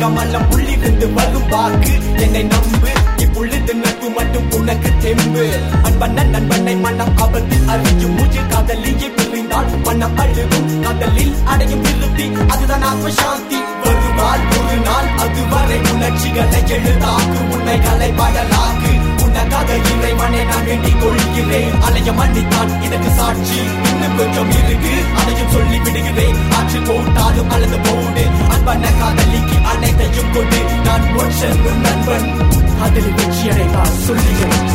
கமலம் உள்ளிருந்து வரும் வாக்கு என்னை நம்பு இப்புள்ளிது நட்பு மட்டும் உனக்கு தெம்பு அன்பண்ண நண்பனை மனம் ஆபத்தில் அறியும் மூச்சு காதலியை பிரிந்தால் மனம் அழுகும் காதலில் அடையும் திருப்தி அதுதான் ஆத்ம சாந்தி வருவாள் ஒரு நாள் அதுவரை உணர்ச்சிகளை எழுதாக்கு உன்னைகளை பாடலாக்கு உனக்காக இறைவனை நான் வேண்டிக் கொள்கிறேன் அலைய மன்னித்தான் இதற்கு சாட்சி இன்னும் கொஞ்சம் இருக்கு அதையும் சொல்லி விடுகிறேன் ஆற்று போட்டாலும் அல்லது போடு அன்பன காதலிக்கு அனைத்தையும் கொண்டு நான் ஒற்றன் நண்பன் அதில் வெற்றி அடைவார் சொல்லுகிறேன்